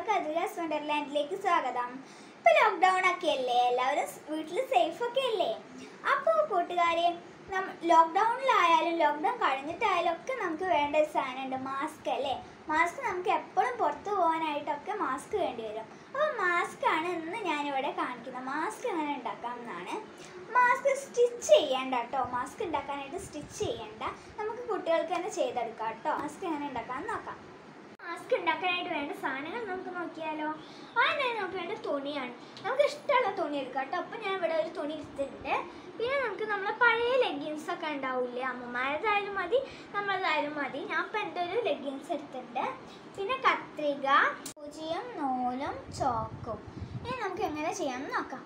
എല്ലാവർക്കും അതിരാസ് വണ്ടർലാൻഡിലേക്ക് സ്വാഗതം ഇപ്പൊ ലോക്ക്ഡൗൺ ഒക്കെ അല്ലേ എല്ലാവരും വീട്ടിൽ സേഫ് ഒക്കെ അല്ലേ അപ്പോൾ കൂട്ടുകാരെ ലോക്ക്ഡൗണിലായാലും ലോക്ക്ഡൗൺ കഴിഞ്ഞിട്ടായാലും ഒക്കെ നമുക്ക് വേണ്ട ഒരു സാധനമുണ്ട് മാസ്ക് അല്ലേ മാസ്ക് നമുക്ക് എപ്പോഴും പുറത്തു പോകാനായിട്ടൊക്കെ മാസ്ക് വേണ്ടി വരും അപ്പോൾ മാസ്ക് ആണ് ഇന്ന് ഞാനിവിടെ കാണിക്കുന്നത് മാസ്ക് എങ്ങനെ ഉണ്ടാക്കാം എന്നാണ് മാസ്ക് സ്റ്റിച്ച് ചെയ്യണ്ട കേട്ടോ മാസ്ക് ഉണ്ടാക്കാനായിട്ട് സ്റ്റിച്ച് ചെയ്യണ്ട നമുക്ക് കുട്ടികൾക്ക് തന്നെ ചെയ്തെടുക്കാം കേട്ടോ മാസ്ക് എങ്ങനെ ഉണ്ടാക്കാമെന്ന് നോക്കാം മാസ്ക് ഉണ്ടാക്കാനായിട്ട് വേണ്ട സാധനങ്ങൾ നമുക്ക് നോക്കിയാലോ ആദ്യം നമുക്ക് വേണ്ട തുണിയാണ് നമുക്ക് ഇഷ്ടമുള്ള തുണി എടുക്കാം കേട്ടോ അപ്പോൾ ഞാൻ ഇവിടെ ഒരു തുണി എടുത്തിട്ടുണ്ട് പിന്നെ നമുക്ക് നമ്മളെ പഴയ ലെഗിൻസ് ഒക്കെ ഉണ്ടാവില്ലേ അമ്മമാരതായാലും മതി നമ്മളതായാലും മതി ഞാൻ ഇപ്പം എൻ്റെ ഒരു ലെഗിൻസ് എടുത്തിട്ടുണ്ട് പിന്നെ കത്രിക സൂചിയും നൂലും ചോക്കും ഇനി നമുക്ക് എങ്ങനെ ചെയ്യാമെന്ന് നോക്കാം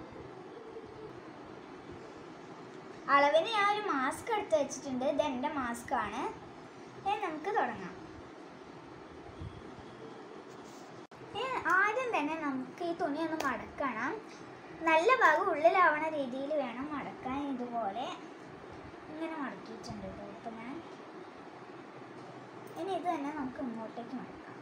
അളവിന് ഞാൻ ഒരു മാസ്ക് എടുത്ത് വെച്ചിട്ടുണ്ട് ഇത് എൻ്റെ മാസ്ക് ആണ് ഇനി നമുക്ക് തുടങ്ങാം ഇനി ആദ്യം തന്നെ നമുക്ക് ഈ തുണി ഒന്ന് മടക്കണം നല്ല ഭാഗം ഉള്ളിലാവണ രീതിയിൽ വേണം മടക്കാൻ ഇതുപോലെ ഇങ്ങനെ മടക്കിയിട്ടുണ്ട് കേട്ടോ ഇപ്പം ഞാൻ ഇനി ഇത് തന്നെ നമുക്ക് ഇങ്ങോട്ടേക്ക് മടക്കാം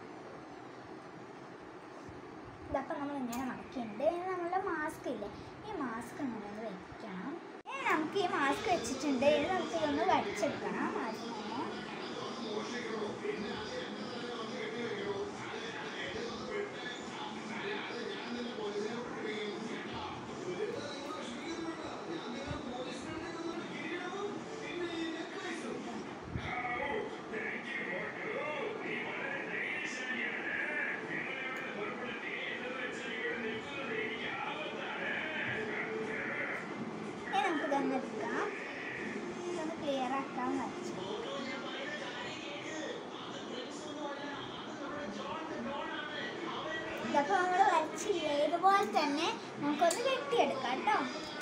ഇതപ്പം നമ്മൾ ഇങ്ങനെ മടക്കിയിട്ടുണ്ട് ഇനി നമ്മളുടെ മാസ്ക് ഇല്ലേ ഈ മാസ്ക് ഇങ്ങനെ ഒന്ന് വെക്കണം ഇനി നമുക്ക് ഈ മാസ്ക് വെച്ചിട്ടുണ്ട് ഇനി നമുക്ക് ഇതൊന്ന് വരച്ചെടുക്കണം ആദ്യം തന്നെ ഇനി നമുക്ക് ഇതൊന്ന് എടുക്കാം ഇതൊന്ന് ക്ലിയർ ആക്കാൻ വരച്ചു ഇതൊക്കെ നമ്മൾ വരച്ചില്ലേ ഇതുപോലെ തന്നെ നമുക്കൊന്ന് കെട്ടിയെടുക്കാം കേട്ടോ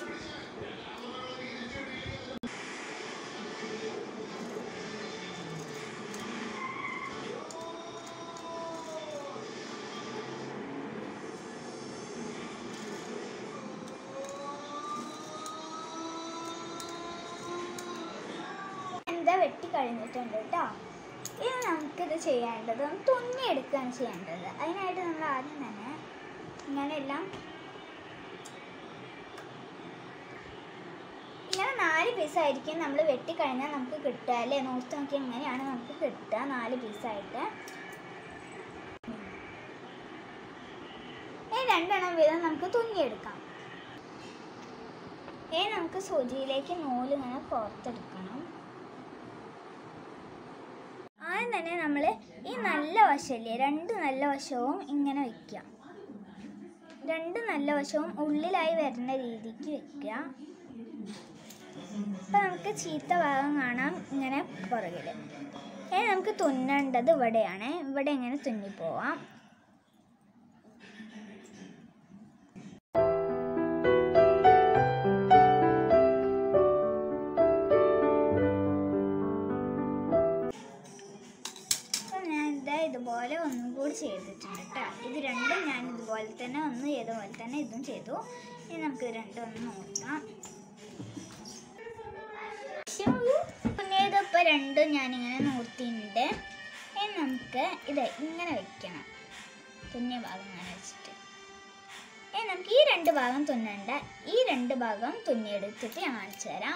എന്താ വെട്ടി കഴിഞ്ഞിട്ടുണ്ട് കേട്ടോ ഇനി നമുക്കിത് ചെയ്യേണ്ടത് ഒന്ന് തുന്നിയെടുക്കുകയാണ് ചെയ്യേണ്ടത് അതിനായിട്ട് നമ്മൾ ആദ്യം തന്നെ ഇങ്ങനെയെല്ലാം ഇങ്ങനെ നാല് പീസായിരിക്കും നമ്മൾ വെട്ടിക്കഴിഞ്ഞാൽ നമുക്ക് കിട്ടുക അല്ലേ നോക്കി നോക്കി എങ്ങനെയാണ് നമുക്ക് കിട്ടുക നാല് പീസായിട്ട് ഈ രണ്ടെണ്ണം വീതം നമുക്ക് തുന്നിയെടുക്കാം ഇനി നമുക്ക് സൂചിയിലേക്ക് നൂല് ഇങ്ങനെ കോർത്തെടുക്കണം ആദ്യം തന്നെ നമ്മൾ ഈ നല്ല വശമില്ലേ രണ്ട് നല്ല വശവും ഇങ്ങനെ വെക്കുക രണ്ട് നല്ല വശവും ഉള്ളിലായി വരുന്ന രീതിക്ക് വെക്കുക അപ്പം നമുക്ക് ചീത്ത ഭാഗം കാണാം ഇങ്ങനെ പുറകിൽ ഇനി നമുക്ക് തുന്നേണ്ടത് ഇവിടെയാണ് ഇവിടെ ഇങ്ങനെ തുന്നിപ്പോവാം അപ്പം ഞാൻ ഇതാ ഇതുപോലെ ഒന്നും കൂടി ചെയ്തിട്ടുണ്ട് കേട്ടോ ഇത് രണ്ടും ഞാൻ ഇതുപോലെ തന്നെ ഒന്ന് ചെയ്തപോലെ തന്നെ ഇതും ചെയ്തു ഇനി നമുക്ക് ഇത് രണ്ടും ഒന്ന് നോക്കാം പിന്നെ ഇതിപ്പോൾ രണ്ടും ഞാനിങ്ങനെ നോർത്തിയിട്ടുണ്ട് ഇനി നമുക്ക് ഇത് ഇങ്ങനെ വെക്കണം തുന്നിയ ഭാഗം ഇങ്ങനെ വെച്ചിട്ട് ഇനി നമുക്ക് ഈ രണ്ട് ഭാഗം തുന്നണ്ട ഈ രണ്ട് ഭാഗം തുന്നിയെടുത്തിട്ട് ഞാൻ കാണിച്ചു തരാം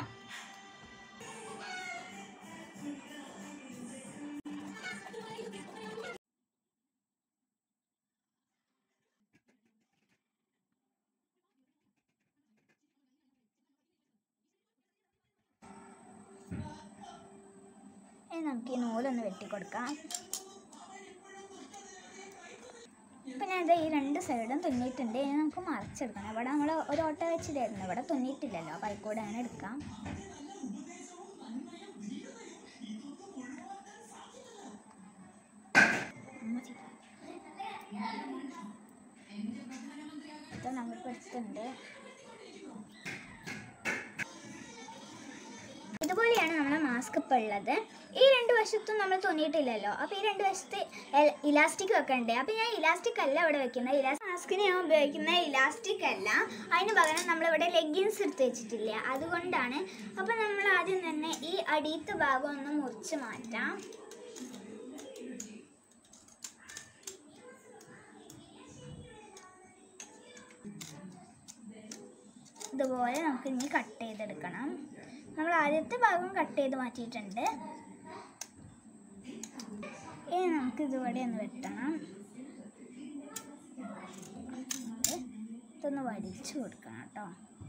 ഇനി നമുക്ക് ഈ നൂലൊന്ന് വെട്ടിക്കൊടുക്കാം ഇപ്പം ഞാൻ ഈ രണ്ട് സൈഡും തുന്നിയിട്ടുണ്ട് ഇനി നമുക്ക് മറിച്ചെടുക്കണം ഇവിടെ നമ്മൾ ഒരു ഓട്ട വെച്ചിട്ടായിരുന്നു ഇവിടെ തുന്നിയിട്ടില്ലല്ലോ അപ്പോൾ അതിൽക്കൂടെ അങ്ങനെ എടുക്കാം ഇത് നമുക്ക് എടുത്തിട്ടുണ്ട് ഇതുപോലെയാണ് നമ്മളെ മാസ്ക് ഇപ്പോൾ ഉള്ളത് ഈ രണ്ട് വശത്തും നമ്മൾ തുന്നിയിട്ടില്ലല്ലോ അപ്പോൾ ഈ രണ്ട് വശത്ത് ഇലാസ്റ്റിക് വെക്കണ്ടേ അപ്പോൾ ഞാൻ ഇലാസ്റ്റിക് അല്ല ഇവിടെ വെക്കുന്നത് ഇലാസ്റ്റിക് മാസ്കിന് ഞാൻ ഉപയോഗിക്കുന്ന ഇലാസ്റ്റിക് അല്ല അതിന് പകരം നമ്മളിവിടെ ലെഗിൻസ് എടുത്ത് വെച്ചിട്ടില്ല അതുകൊണ്ടാണ് അപ്പോൾ നമ്മൾ ആദ്യം തന്നെ ഈ അടിയത്തെ ഭാഗം ഒന്ന് മുറിച്ച് മാറ്റാം ഇതുപോലെ നമുക്ക് ഇനി കട്ട് ചെയ്തെടുക്കണം നമ്മൾ ആദ്യത്തെ ഭാഗം കട്ട് ചെയ്ത് മാറ്റിയിട്ടുണ്ട് ഇനി നമുക്ക് ഇതുപോലെ ഒന്ന് വെട്ടണം നമുക്ക് ഇതൊന്ന് വലിച്ചു കൊടുക്കണം കേട്ടോ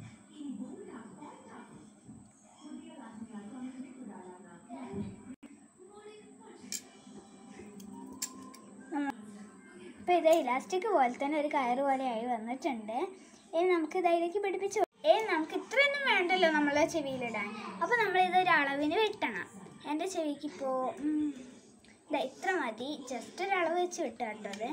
അപ്പോൾ ഇത് ഇലാസ്റ്റിക് പോലെ തന്നെ ഒരു കയറ് പോലെ ആയി വന്നിട്ടുണ്ട് ഇനി നമുക്ക് ഇതിലേക്ക് പിടിപ്പിച്ച് ഏ നമുക്ക് ഇത്രയൊന്നും വേണ്ടല്ലോ നമ്മളെ ചെവിയിലിടാൻ അപ്പോൾ നമ്മളിത് ഒരു അളവിന് വെട്ടണം എൻ്റെ ചെവിക്ക് ഇപ്പോൾ ഇതാ ഇത്ര മതി ജസ്റ്റ് ഒരു അളവ് വെച്ച് വിട്ടാട്ടത്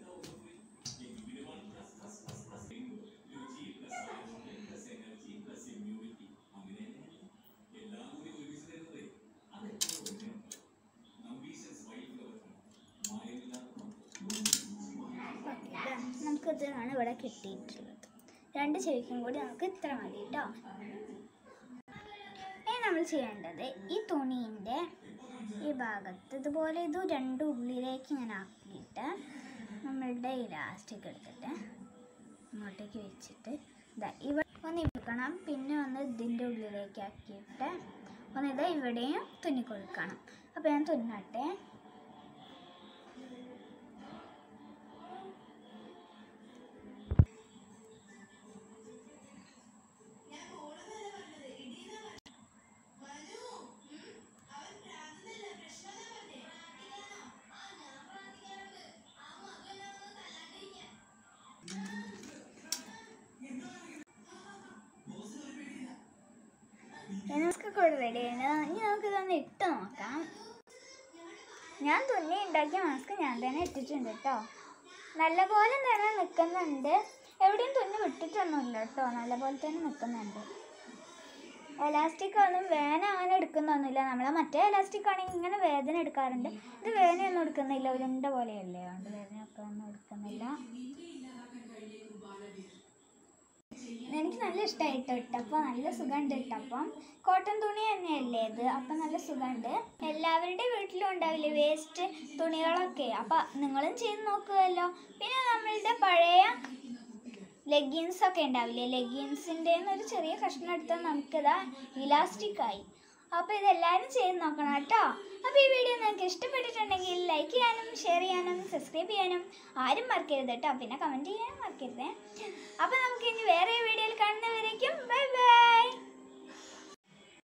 നമുക്കിതാണ് ഇവിടെ കിട്ടിയിട്ടുള്ളത് രണ്ട് ചെവിക്കും കൂടി നമുക്ക് ഇത്ര മതി കേട്ടോ ഇനി നമ്മൾ ചെയ്യേണ്ടത് ഈ തുണീൻ്റെ ഈ ഭാഗത്ത് ഇതുപോലെ ഇത് രണ്ട് ഉള്ളിലേക്ക് ഇങ്ങനെ ആക്കിയിട്ട് നമ്മളുടെ ഇലാസ്റ്റിക് എടുത്തിട്ട് ഇങ്ങോട്ടേക്ക് വെച്ചിട്ട് ഇതാ ഇവിടെ ഒന്ന് ഇരിക്കണം പിന്നെ ഒന്ന് ഇതിൻ്റെ ഉള്ളിലേക്ക് ആക്കിയിട്ട് ഒന്ന് ഇത് ഇവിടെയും തുന്നി കൊടുക്കണം അപ്പോൾ ഞാൻ തുന്നട്ടെ നമുക്ക് കൂടെ റെഡിയാണ് ഇനി നമുക്ക് ഇതൊന്ന് ഇട്ട് നോക്കാം ഞാൻ തുന്നി ഉണ്ടാക്കിയ മാസ്ക് ഞാൻ തന്നെ ഇട്ടിട്ടുണ്ട് കേട്ടോ നല്ലപോലെ തന്നെ നിൽക്കുന്നുണ്ട് എവിടെയും തുന്നി വിട്ടിട്ടൊന്നുമില്ല കേട്ടോ നല്ലപോലെ തന്നെ നിൽക്കുന്നുണ്ട് എലാസ്റ്റിക് ഒന്നും വേന അങ്ങനെ എടുക്കുന്നൊന്നുമില്ല നമ്മളെ മറ്റേ എലാസ്റ്റിക് ആണെങ്കിൽ ഇങ്ങനെ വേദന എടുക്കാറുണ്ട് ഇത് വേദനയൊന്നും എടുക്കുന്നില്ല ഉരുണ്ട പോലെയല്ലേ അതുകൊണ്ട് വേദനയൊക്കെ ഒന്നും എടുക്കുന്നില്ല എനിക്ക് നല്ല ഇഷ്ടമായിട്ട് ഇട്ടപ്പോൾ നല്ല സുഖമുണ്ട് ഇട്ടപ്പം കോട്ടൺ തുണി തന്നെയല്ലേ ഇത് അപ്പം നല്ല സുഖമുണ്ട് എല്ലാവരുടെ വീട്ടിലും ഉണ്ടാവില്ലേ വേസ്റ്റ് തുണികളൊക്കെ അപ്പം നിങ്ങളും ചെയ്ത് നോക്കുമല്ലോ പിന്നെ നമ്മളുടെ പഴയ ലെഗിൻസ് ഒക്കെ ഉണ്ടാവില്ലേ ലെഗിൻസിൻ്റെ ഒരു ചെറിയ കഷ്ണം എടുത്താൽ നമുക്കിതാ ഇലാസ്റ്റിക് ആയി അപ്പോൾ ഇതെല്ലാവരും ചെയ്ത് നോക്കണം കേട്ടോ അപ്പോൾ ഈ വീഡിയോ നിങ്ങൾക്ക് ഇഷ്ടപ്പെട്ടിട്ടുണ്ടെങ്കിൽ ലൈക്ക് ചെയ്യാനും ഷെയർ ചെയ്യാനും സബ്സ്ക്രൈബ് ചെയ്യാനും ആരും മറക്കരുത് കേട്ടോ പിന്നെ കമൻറ്റ് ചെയ്യാനും മറക്കരുത് അപ്പോൾ നമുക്ക് ഇനി വേറെ വീഡിയോയിൽ കാണുന്നവരേക്കും ബൈ ബൈ